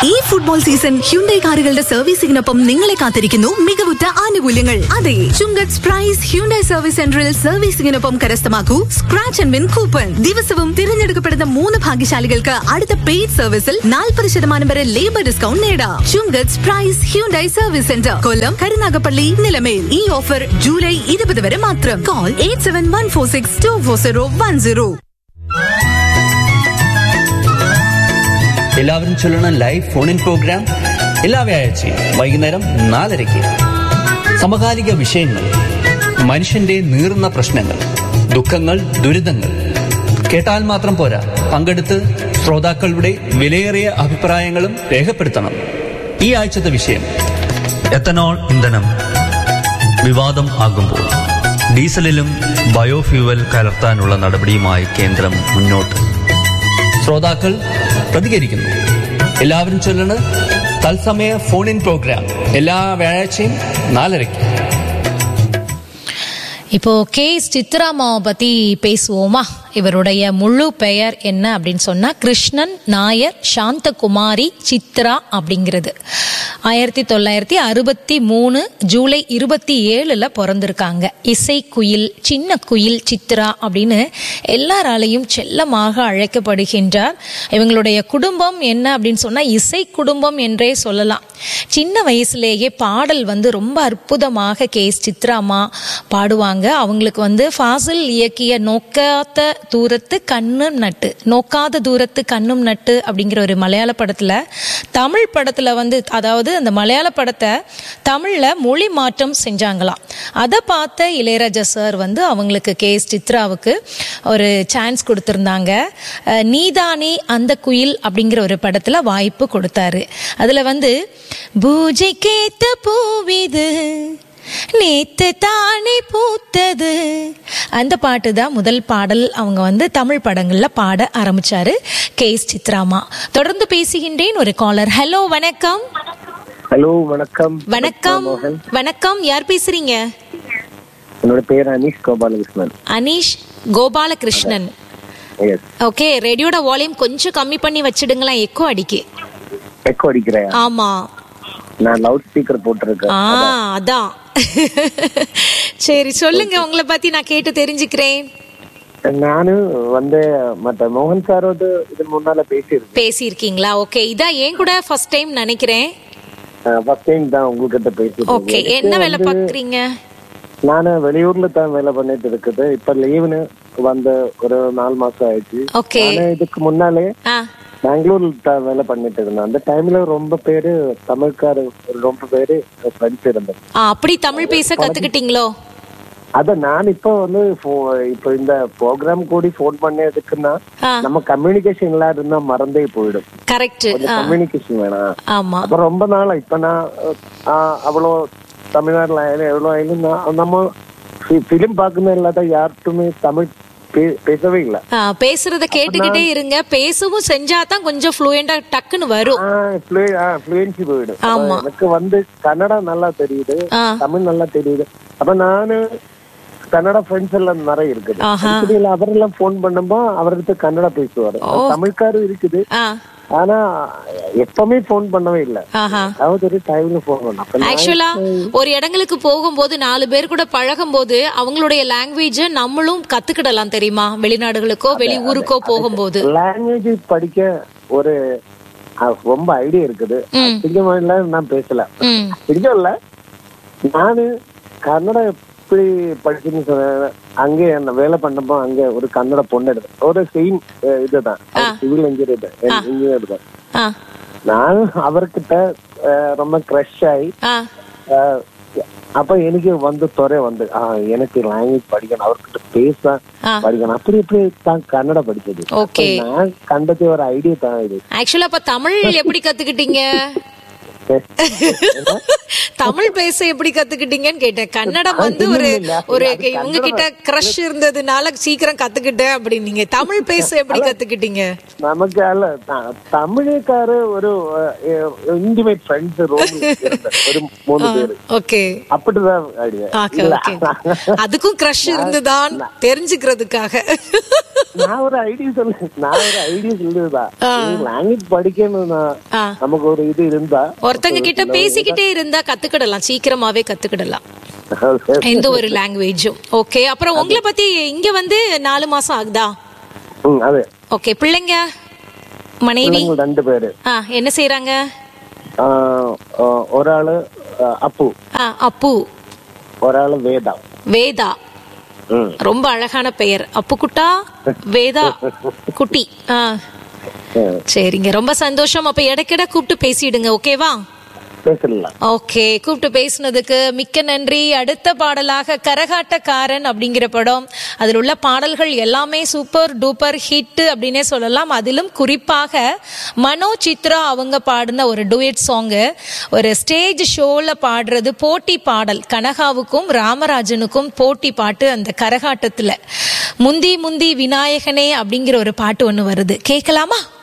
ഈ football season Hyundai കാറുകളുടെ സർവീസിംഗിനൊപ്പം നിങ്ങളെ കാത്തിരിക്കുന്നു മികവുറ്റ ആനുകൂല്യങ്ങൾ അതെ ചുങ്കത്ത് പ്രൈസ് ഹ്യുണ്ടൈ സർവീസ് സെന്ററിൽ സർവീസിംഗിനൊപ്പം കരസ്ഥമാക്കൂ സ്ക്രാച്ച് ആൻഡ് വിൻ കൂപ്പൺ ദിവസവും തിരഞ്ഞെടുക്കപ്പെടുന്ന മൂന്ന് ഭാഗ്യശാലികൾക്ക് അടുത്ത പെയ്ഡ് സർവീസിൽ നാൽപ്പത് ശതമാനം വരെ ലേബർ ഡിസ്കൗണ്ട് നേടാം Chungath price Hyundai service centre Kollam Karunagappally Nilamel ഈ ഓഫർ ജൂലൈ ഇരുപത് വരെ മാത്രം call eight seven one four six two four zero one zero എല്ലാവരും ചൊല്ലണ ലൈവ് ഫോൺ ഇൻ പ്രോഗ്രാം എല്ലാ വ്യാഴാഴ്ചയും വൈകുന്നേരം നാലരയ്ക്ക് സമകാലിക വിഷയങ്ങൾ മനുഷ്യന്റെ നീറുന്ന പ്രശ്നങ്ങൾ ദുഃഖങ്ങൾ ദുരിതങ്ങൾ കേട്ടാൽ മാത്രം പോരാ പങ്കെടുത്ത് ശ്രോതാക്കളുടെ വിലയേറിയ അഭിപ്രായങ്ങളും രേഖപ്പെടുത്തണം ഈ ആഴ്ചത്തെ വിഷയം എത്തനോൾ ഇന്ധനം വിവാദം ആകുമ്പോൾ ഡീസലിലും ബയോഫ്യൂവൽ കലർത്താനുള്ള നടപടിയുമായി കേന്ദ്രം മുന്നോട്ട് ശ്രോതാക്കൾ പ്രതികരിക്കുന്നു എല്ലാവരും ചൊല്ലണ് തത്സമയ ഫോൺ ഇൻ പ്രോഗ്രാം എല്ലാ വ്യാഴാഴ്ചയും നാലരയ്ക്ക് இப்போ கேஸ் சித்ராமாவை பத்தி பேசுவோமா இவருடைய முழு பெயர் என்ன அப்படின்னு சொன்னா கிருஷ்ணன் நாயர் சாந்தகுமாரி சித்ரா அப்படிங்கிறது ஆயிரத்தி தொள்ளாயிரத்தி அறுபத்தி மூணு ஜூலை இருபத்தி ஏழுல பிறந்திருக்காங்க இசை குயில் சின்ன குயில் சித்ரா அப்படின்னு எல்லாராலையும் செல்லமாக அழைக்கப்படுகின்றார் இவங்களுடைய குடும்பம் என்ன அப்படின்னு சொன்னா இசை குடும்பம் என்றே சொல்லலாம் சின்ன வயசுலேயே பாடல் வந்து ரொம்ப அற்புதமாக கே எஸ் சித்ராமா பாடுவாங்க அவங்களுக்கு வந்து ஃபாசில் இயக்கிய நோக்காத தூரத்து கண்ணும் நட்டு நோக்காத தூரத்து கண்ணும் நட்டு அப்படிங்கிற ஒரு மலையாள படத்துல தமிழ் படத்துல வந்து அதாவது அந்த மலையாள படத்தை தமிழ்ல மொழி மாற்றம் செஞ்சாங்களாம் அதை பார்த்த இளையராஜா சார் வந்து அவங்களுக்கு கே எஸ் சித்ராவுக்கு ஒரு சான்ஸ் கொடுத்துருந்தாங்க அஹ், நீதானே அந்த குயில் அப்படிங்கிற ஒரு படத்துல வாய்ப்பு கொடுத்தாரு அதுல வந்து பூஜைக்கேத்த பூவிது நேத்து தானே பூத்தது அந்த பாட்டு தான் முதல் பாடல் அவங்க வந்து தமிழ் படங்கள்ல பாட ஆரம்பிச்சாரு கே எஸ் சித்ராமா தொடர்ந்து பேசுகின்றேன் ஒரு காலர் ஹலோ வணக்கம் ஹலோ வணக்கம் வணக்கம் மோகன் வணக்கம் யார் பேசுறீங்க என்னோட பேர் அனீஷ் கோபாலகிருஷ்ணன் அனீஷ் கோபாலகிருஷ்ணன் எஸ் ஓகே ரேடியோட வால்யூம் கொஞ்சம் கம்மி பண்ணி வச்சிடுங்களேன் எக்கோ அடிக்கு எக்கோ அடிக்கிறேன் ஆமா நான் லவுட் ஸ்பீக்கர் போட்டிருக்கேன் ஆ அதான் சரி சொல்லுங்க உங்களை பத்தி நான் கேட்டு தெரிஞ்சுக்கிறேன் நானு வந்து மத்த மோகன் சாரோட இது முன்னால பேசியிருக்கேன் பேசியிருக்கீங்களா ஓகே இதான் ஏன் கூட ஃபர்ஸ்ட் டைம் நினைக்கிறேன் ஃபர்ஸ்ட் டைம் தான் உங்ககிட்ட ஓகே பேசியிருக்கேன் என்ன வேலை பாக்குறீங்க நான் வெளியூர்ல தான் வேலை பண்ணிட்டு இருக்குது இப்ப லீவுன்னு வந்த ஒரு நாலு மாசம் ஆயிடுச்சு ஓகே நான் இதுக்கு முன்னாலே ஆ பெங்களூர்ல தான் வேலை பண்ணிட்டு இருந்தேன் அந்த டைம்ல ரொம்ப பேரு தமிழ்காரு ரொம்ப பேரு ஃப்ரெண்ட்ஸ் இருந்தேன் ஆ, அப்படி தமிழ் பேச கத்துக்கிட்டீங்களோ அத நான் இப்ப வந்து phone- இப்ப இந்த ப்ரோக்ராம் கூடி போன் பண்ணதுக்குன்னா ஆ நம்ம கம்யூனிகேஷன் எல்லாம் இருந்தா மறந்தே போயிடும் கரெக்ட் கொஞ்சம் கம்யூனிகேஷன் வேணாம் ஆமா அப்ப ரொம்ப நாளா இப்ப நான் ஆஹ், அவ்வளோ தமிழ்நாட்டுல ஆயாலும் எவ்வளவு ஆயாலும் நான் நம்ம பிலிம் பாக்குന്ന இல்லாத யார்ட்டுமே தமிழ் பே- பேசவே இல்ல ஆ, பேசுறத கேட்டுக்கிட்டே இருங்க பேசவும் செஞ்சா தான் கொஞ்சம் ஃப்ளூயண்டா டக்குன்னு வரும் ஃப்ளூயன்சி போயிடும் ஆமா. அப்ப எனக்கு வந்து கன்னடா நல்லா தெரியுது ஆ தமிழ் நல்லா தெரியுது அப்ப நானு கன்னடா ஃப்ரெண்ட்ஸ் எல்லாம் நிறைய இருக்குது ஆஹா. இதுல அவரெல்லாம் போன் பண்ணும்போ அவருக்கு கன்னடா பேசுவாரு தமிழ்காரும் இருக்குது ஆ ஆனா எப்பவுமே போன் பண்ணவே இல்ல ஆஹா அதாவது ஒரு டைம்ல போன் பண்ண அப்ப நான் ஆக்சுவலா ஒரு இடங்களுக்கு போகும்போது நாலு பேர் கூட பழகும் போது அவங்களுடைய லாங்குவேஜ நம்மளும் கத்துக்கிடலாம் தெரியுமா வெளிநாடுகளுக்கோ வெளி ஊருக்கோ போகும்போது லாங்குவேஜ் படிக்க ஒரு அஹ், ரொம்ப ஐடியா இருக்குது ம். அதிகமா நான் பேசல ம் அதிகம் இல்ல நானு கன்னடா எப்படி படிச்சுன்னு சொன்னேன் அங்கே என்ன வேலை பண்ணப்போ அங்க ஒரு கன்னட பொண்ணு எடுத்தேன் ஒரு செயின் இதுதான் சிவில் இன்ஜினியர் இன்ஜினியர் தான் ஆ நானும் அவர்கிட்ட அஹ், ரொம்ப க்ரஷ் ஆகி ஆ அஹ், அப்ப எனக்கு வந்து துறை வந்து ஆஹ் எனக்கு லாங்குவேஜ் படிக்கணும் அவர்கிட்ட பேச ஆ. படிக்கணும் அப்படி இப்படி தான் கன்னடா படிச்சது ஓகே நான் கண்டது ஒரு ஐடியா தான் இது ஆக்சுவலா அப்ப தமிழ் எப்படி கத்துக்கிட்டீங்க தமிழ் பேச எப்படி கத்துக்கிட்டீங்கன்னு கேட்டேன் கன்னடம் வந்து இல்ல, ஒரு இல்ல, ஒரு அது இவங்க கிட்ட கிரஷ் இருந்ததுனால சீக்கிரம் கத்துக்கிட்டேன் அப்படின்னீங்க தமிழ் பேச எப்படி கத்துக்கிட்டீங்க நமக்கு அல்ல த- தமிழுக்காரு ஒரு இன்டிமேட் ஃப்ரெண்ட்ஸ் ரோம் ஒரு மூணு பேரு ஓகே அப்படிதான் ஐடியா ஓகே ஓகே அதுக்கும் கிரஷ் இருந்துதான் தெரிஞ்சுக்கிறதுக்காக நான் ஒரு ஐடியா சொல்ல நான் ஒரு ஐடியா சொல்லுதான் லாங்குவேஜ் படிக்கணும்னா ஆ. நமக்கு ஒரு இது இருந்தா ஒருத்தங்க கிட்ட பேசிக்கிட்டே இருந்தா கத்துக்கிடலாம் சீக்கிரமாவே கத்துக்கிடலாம் எந்த ஒரு லாங்குவேஜும் ஓகே அப்புறம் உங்களை பத்தி இங்க வந்து நாலு மாசம் ஆகுதா ம், அது ஓகே பிள்ளைங்க மனைவி பிள்ளைங்க ரெண்டு பேரு ஆ என்ன செய்யறாங்க ஆ, ஆ, ஒராளு ஆ, அப்பு ஆ அப்பு ஒராளு வேதா வேதா ம். ரொம்ப அழகான பெயர் அப்புக்குட்டா வேதா குட்டி ஆ ம், சரிங்க ரொம்ப சந்தோஷம் அப்ப இடைக்கிட கூப்பிட்டு பேசிடுங்க ஓகேவா பேசலாம் ஓகே கூப்பிட்டு பேசுனதுக்கு மிக்க நன்றி அடுத்த பாடலாக கரகாட்டக்காரன் அப்படிங்கிற படம் அதில் உள்ள பாடல்கள் எல்லாமே சூப்பர் டூப்பர் ஹிட் அப்படின்னே சொல்லலாம் அதிலும் குறிப்பாக மனோ சித்ரா அவங்க பாடின ஒரு டூயட் சாங்கு ஒரு ஸ்டேஜ் ஷோவில் பாடுறது போட்டி பாடல் கனகாவுக்கும் ராமராஜனுக்கும் போட்டி பாட்டு அந்த கரகாட்டத்தில் முந்தி முந்தி விநாயகனே அப்படிங்கிற ஒரு பாட்டு ஒன்று வருது கேட்கலாமா